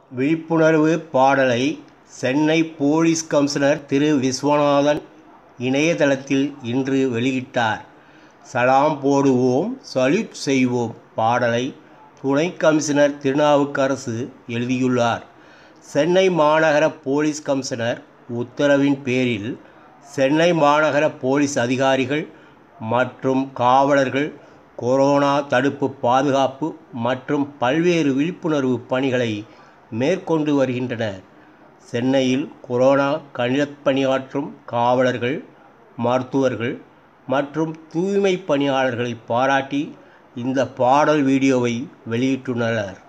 விழிப்புணர்வு பாடலை Chennai police commissioner Thiru Viswanathan இணையதளத்தில் இன்று வெளியிட்டார். சலாம் போடுவோம் சல்யூட் செய்வோம் பாடலை துணை கமிஷனர் திருநாவுக்கரசு எழுதியுள்ளார். சென்னை மாநகர போலீஸ் கமிஷனர் உத்தரவின் பேரில் சென்னை மாநகர போலீஸ் அதிகாரிகள் மற்றும் காவலர்கள் கொரோனா தடுப்பு பாதுகாப்பு மற்றும் பல்வேறு விழிப்புணர்வு பணிகளை மேற்கொண்டு வருகின்றனர். சென்னையில் கொரோனா களப்பணியாற்றும் காவலர்கள் மருத்துவர்கள் மற்றும் தூய்மை பணியாளர்களை பாராட்டி இந்த பாடல் வீடியோவை வெளியிட்டுள்ளனர்.